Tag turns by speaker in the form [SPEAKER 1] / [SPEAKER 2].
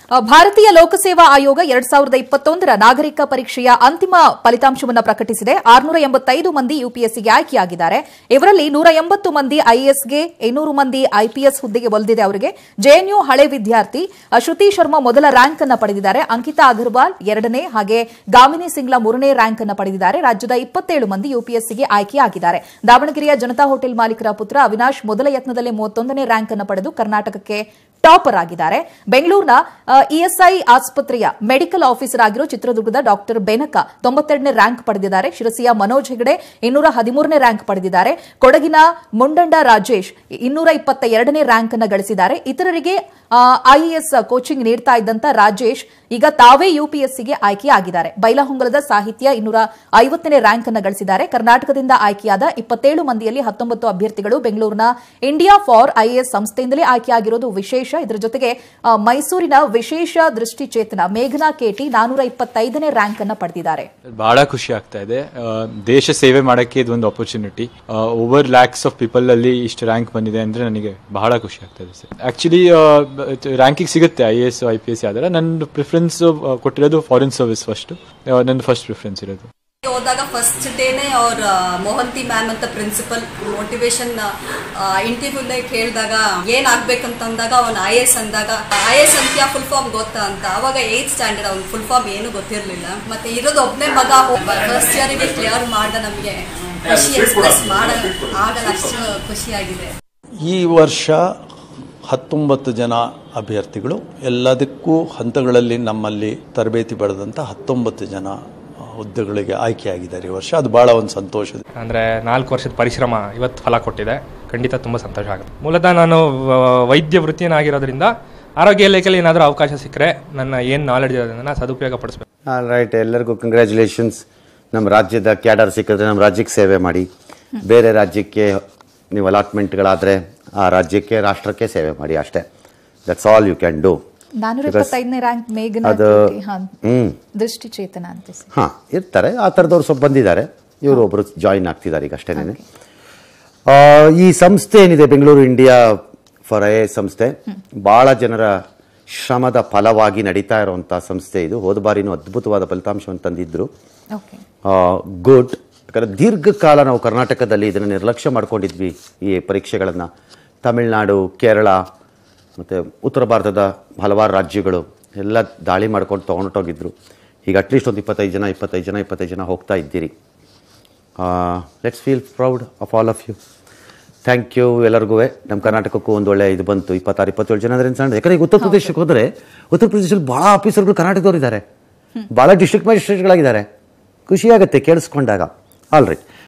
[SPEAKER 1] ಅ, ಭಾರತೀಯ ಲೋಕಸೇವಾ ಆಯೋಗ ಎರಡ್ ಸಾವಿರದ ಇಪ್ಪತ್ತೊಂದರ ನಾಗರಿಕ ಪರೀಕ್ಷೆಯ ಅಂತಿಮ ಫಲಿತಾಂಶವನ್ನು ಪ್ರಕಟಿಸಿದೆ ಆರುನೂರ ಎಂಬತ್ತೈದು ಮಂದಿ ಯುಪಿಎಸ್ಸಿಗೆ ಆಯ್ಕೆಯಾಗಿದ್ದಾರೆ ಇವರಲ್ಲಿ ನೂರ ಎಂಬತ್ತು ಮಂದಿ ಐಎಎಸ್ಗೆ ಇನ್ನೂರು ಮಂದಿ ಐಪಿಎಸ್ ಹುದ್ದೆಗೆ ಒಲಿದಿದೆ ಅವರಿಗೆ ಜೆಎನ್ಯು ಹಳೆ ವಿದ್ಯಾರ್ಥಿ ಅ, ಶ್ರುತಿ ಶರ್ಮಾ ಮೊದಲ ರ್ಯಾಂಕ್ ಅನ್ನು ಪಡೆದಿದ್ದಾರೆ ಅಂಕಿತಾ ಅಗರ್ವಾಲ್ ಎರಡನೇ ಹಾಗೆ ಗಾಮಿನಿ ಸಿಂಗ್ಲಾ ಮೂರನೇ ರ್ಯಾಂಕ್ ಅನ್ನು ಪಡೆದಿದ್ದಾರೆ ರಾಜ್ಯದ ಇಪ್ಪತ್ತೇಳು ಮಂದಿ ಯುಪಿಎಸ್ಸಿಗೆ ಆಯ್ಕೆಯಾಗಿದ್ದಾರೆ ದಾವಣಗೆರೆಯ ಜನತಾ ಹೋಟೆಲ್ ಮಾಲೀಕರ ಪುತ್ರ ಅವಿನಾಶ್ ಮೊದಲ ಯತ್ನದಲ್ಲೇ ಮೂವತ್ತೊಂದನೇ ರ್ಯಾಂಕ್ ಅನ್ನು ಪಡೆದು ಕರ್ನಾಟಕಕ್ಕೆ ಟಾಪರ್ ಆಗಿದ್ದಾರೆ ಬೆಂಗಳೂರಿನ ಇಎಸ್ಐ ಆಸ್ಪತ್ರೆಯ ಮೆಡಿಕಲ್ ಆಫೀಸರ್ ಆಗಿರೋ ಚಿತ್ರದುರ್ಗದ ಡಾಕ್ಟರ್ ಬೆನಕ ತೊಂಬತ್ತೆರಡನೇ ರ್ಯಾಂಕ್ ಪಡೆದಿದ್ದಾರೆ ಶಿರಸಿಯ ಮನೋಜ್ ಹೆಗಡೆ ಇನ್ನೂರ ಹದಿಮೂರನೇ ರ್ಯಾಂಕ್ ಪಡೆದಿದ್ದಾರೆ ಕೊಡಗಿನ ಮುಂಡಂಡ ರಾಜೇಶ್ ಇನ್ನೂರ ಇಪ್ಪತ್ತ ಎರಡನೇ ರ್ಯಾಂಕ್ ಅನ್ನು ಗಳಿಸಿದ್ದಾರೆ ಇತರರಿಗೆ ಐಎಎಸ್ ಕೋಚಿಂಗ್ ನೀಡ್ತಾ ಇದ್ದಂತ ರಾಜೇಶ್ ಈಗ ತಾವೇ ಯುಪಿಎಸ್ಸಿಗೆ ಆಯ್ಕೆಯಾಗಿದ್ದಾರೆ ಬೈಲಹೊಂಗಲದ ಸಾಹಿತ್ಯ ಇನ್ನೂರ ಐವತ್ತನೇ ರ್ಯಾಂಕ್ ಅನ್ನು ಗಳಿಸಿದ್ದಾರೆ ಕರ್ನಾಟಕದಿಂದ ಆಯ್ಕೆಯಾದ ಇಪ್ಪತ್ತೇಳು ಮಂದಿಯಲ್ಲಿ ಹತ್ತೊಂಬತ್ತು ಅಭ್ಯರ್ಥಿಗಳು ಬೆಂಗಳೂರಿನ ಇಂಡಿಯಾ ಫಾರ್ ಐಎಎಸ್ ಸಂಸ್ಥೆಯಿಂದಲೇ ಆಯ್ಕೆಯಾಗಿರೋದು ವಿಶೇಷ ಇದರ ಜೊತೆಗೆ ಆ, ಮೈಸೂರಿನ ವಿಶೇಷ ದೃಷ್ಟಿಚೇತನ ಮೇಘನಾ ಕೇಟಿ ನಾನೂರ ಇಪ್ಪತ್ತೈದನೇ ರ್ಯಾಂಕ್ ಅನ್ನು ಪಡೆದಿದ್ದಾರೆ
[SPEAKER 2] ಬಹಳ ಖುಷಿ ಆಗ್ತಾ ಇದೆ ಆ, ದೇಶ ಸೇವೆ ಮಾಡಕ್ಕೆ ಇದು ಒಂದು opportunity over lakhs of people ಅಲ್ಲಿ ಇಷ್ಟು ರ್ಯಾಂಕ್ ಬಂದಿದೆ ಅಂದ್ರೆ ನನಗೆ ಬಹಳ ಖುಷಿ ಆಗ್ತಾ ಇದೆ ಸರ್ ಆಕ್ಚುಲಿ ರ್ಯಾಂಕಿಂಗ್ ಸಿಗುತ್ತೆ I S I P S ಯಾವ್ದಾರ ನನ್ನ ಪ್ರಿಫರೆನ್ಸ್ ಕೊಟ್ಟಿರೋದು ಫಾರಿನ್ ಸರ್ವಿಸ್ ಫಸ್ಟ್ ನಂದು ಫಸ್ಟ್ ಪ್ರಿಫರೆನ್ಸ್ ಇರೋದು
[SPEAKER 3] ಹೋದಾಗ ಫಸ್ಟ್ ಡೇನೆ ಅವ್ರ ಮೋಹಂತಿ ಮ್ಯಾಮ್ ಅಂತ ಪ್ರಿನ್ಸಿಪಲ್ ಮೋಟಿವೇಶನ್ ಇಂಟರ್ವ್ಯೂನೇ ಕೇಳಿದಾಗ ಏನ್ ಆಗ್ಬೇಕಂತ ಅಂದಾಗ ಅವ್ನು ಐ ಎಸ್ ಅಂದಾಗ ಐ ಎಸ್ ಅಂತ್ಯ ಫುಲ್ ಫಾರ್ಮ್ ಗೊತ್ತಾ ಅಂತ ಅವಾಗ ಏತ್ ಸ್ಟ್ಯಾಂಡರ್ಡ್ ಅವ್ನು ಫುಲ್ ಫಾರ್ಮ್ ಏನು ಗೊತ್ತಿರಲಿಲ್ಲ ಮತ್ತೆ ಇರೋದು ಒಬ್ಬನೇ ಮಗ ಫಸ್ಟ್ ಇಯರ್ಗೆ ಕ್ಲಿಯರ್ ಮಾಡ್ದ ನಮಗೆ ಖುಷಿ ಎಕ್ಸ್ಪ್ರೆಸ್ ಮಾಡ ಆಗಲ್ಲ ಅಷ್ಟು ಖುಷಿಯಾಗಿದೆ
[SPEAKER 4] ಈ ವರ್ಷ ಹತ್ತೊಂಬತ್ತು ಜನ ಅಭ್ಯರ್ಥಿಗಳು ಎಲ್ಲದಕ್ಕೂ ಹಂತಗಳಲ್ಲಿ ನಮ್ಮಲ್ಲಿ ತರಬೇತಿ ಪಡೆದಂಥ ಹತ್ತೊಂಬತ್ತು ಜನ ಆ, ಹುದ್ದೆಗಳಿಗೆ ಆಯ್ಕೆಯಾಗಿದ್ದಾರೆ ಈ ವರ್ಷ ಅದು ಭಾಳ ಒಂದು ಸಂತೋಷದ
[SPEAKER 5] ಅಂದರೆ ನಾಲ್ಕು ವರ್ಷದ ಪರಿಶ್ರಮ ಇವತ್ತು ಫಲ ಕೊಟ್ಟಿದೆ ಖಂಡಿತ ತುಂಬ ಸಂತೋಷ ಆಗುತ್ತೆ ಮೂಲತಃ ನಾನು ವ- ವೈದ್ಯ ವೃತ್ತಿಯನ್ನಾಗಿರೋದ್ರಿಂದ ಆರೋಗ್ಯ ಇಲಾಖೆಯಲ್ಲಿ ಏನಾದರೂ ಅವಕಾಶ ಸಿಕ್ಕರೆ ನನ್ನ ಏನು ನಾಲೆಡ್ಜ್ ಇರೋದನ್ನು ಸದುಪಯೋಗ ಪಡಿಸ್ಬೇಕು
[SPEAKER 6] ಆಲ್ ರೈಟ್ ಎಲ್ಲರಿಗೂ ಕಂಗ್ರ್ಯಾಚುಲೇಷನ್ಸ್ ನಮ್ಮ ರಾಜ್ಯದ ಕ್ಯಾಡರ್ ಸಿಕ್ಕಿದ್ರೆ ನಮ್ಮ ರಾಜ್ಯಕ್ಕೆ ಸೇವೆ ಮಾಡಿ ಬೇರೆ ರಾಜ್ಯಕ್ಕೆ ನೀವು ಅಲಾಟ್ಮೆಂಟ್ಗಳಾದರೆ ಆ ರಾಜ್ಯಕ್ಕೆ ರಾಷ್ಟ್ರಕ್ಕೆ ಸೇವೆ ಮಾಡಿ ಅಷ್ಟೇ that's all you can do
[SPEAKER 1] ನಾನೂರ ಇಪ್ಪತ್ತೈದನೇ ರ್ಯಾಂಕ್ ಮೇಘನಾ
[SPEAKER 6] ಅದು
[SPEAKER 1] ಕೇಟಿ, ಹಾ,
[SPEAKER 6] ಹ್ಞೂ
[SPEAKER 1] ದೃಷ್ಟಿಚೇತನ ಅಂತ ಸರ್.
[SPEAKER 6] ಹಾಂ ಇರ್ತಾರೆ ಆ ಥರದವ್ರು ಸ್ವಲ್ಪ ಬಂದಿದ್ದಾರೆ ಇವರು ಒಬ್ಬರು ಜಾಯಿನ್ ಆಗ್ತಿದ್ದಾರೆ ಈಗ ಅಷ್ಟೇನೆ ಈ ಸಂಸ್ಥೆ ಏನಿದೆ ಬೆಂಗಳೂರು ಇಂಡಿಯಾ ಫಾರ್ ಐ ಸಂಸ್ಥೆ ಭಾಳ ಜನರ ಶ್ರಮದ ಫಲವಾಗಿ ನಡೀತಾ ಇರುವಂಥ ಸಂಸ್ಥೆ ಇದು ಹೋದ ಬಾರಿನೂ ಅದ್ಭುತವಾದ ಫಲಿತಾಂಶವನ್ನು ತಂದಿದ್ರು
[SPEAKER 1] ಓಕೆ
[SPEAKER 6] ಗುಡ್ ಯಾಕಂದರೆ ದೀರ್ಘಕಾಲ ನಾವು ಕರ್ನಾಟಕದಲ್ಲಿ ಇದನ್ನು ನಿರ್ಲಕ್ಷ್ಯ ಮಾಡ್ಕೊಂಡಿದ್ವಿ ಈ ಪರೀಕ್ಷೆಗಳನ್ನು ತಮಿಳುನಾಡು ಕೇರಳ ಮತ್ತು ಉತ್ತರ ಭಾರತದ ಹಲವಾರು ರಾಜ್ಯಗಳು ಎಲ್ಲ ದಾಳಿ ಮಾಡ್ಕೊಂಡು ತೊಗೊಂಡೋಗಿದ್ರು ಈಗ ಅಟ್ಲೀಸ್ಟ್ ಒಂದು ಇಪ್ಪತ್ತೈದು ಜನ ಇಪ್ಪತ್ತೈದು ಜನ ಇಪ್ಪತ್ತೈದು ಜನ ಹೋಗ್ತಾ ಇದ್ದೀರಿ let's feel proud of all of you thank you ಎಲ್ಲರಿಗೂ ನಮ್ಮ ಕರ್ನಾಟಕಕ್ಕೂ ಒಂದು ಒಳ್ಳೆ ಇದು ಬಂತು ಇಪ್ಪತ್ತಾರು ಇಪ್ಪತ್ತೇಳು ಜನ ಅಂದ್ರೆ ಸಣ್ಣ ಯಾಕಂದ್ರೆ ಈಗ ಉತ್ತರ ಪ್ರದೇಶಕ್ಕೆ ಹೋದರೆ ಉತ್ತರ ಪ್ರದೇಶದಲ್ಲಿ ಭಾಳ ಆಫೀಸರ್ಗಳು ಕರ್ನಾಟಕದವ್ರು ಇದ್ದಾರೆ ಭಾಳ ಡಿಸ್ಟ್ರಿಕ್ಟ್ ಮ್ಯಾಜಿಸ್ಟ್ರೇಟ್ಗಳಾಗಿದ್ದಾರೆ ಖುಷಿಯಾಗುತ್ತೆ ಕೇಳಿಸ್ಕೊಂಡಾಗ ಆಲ್ ರೈಟ್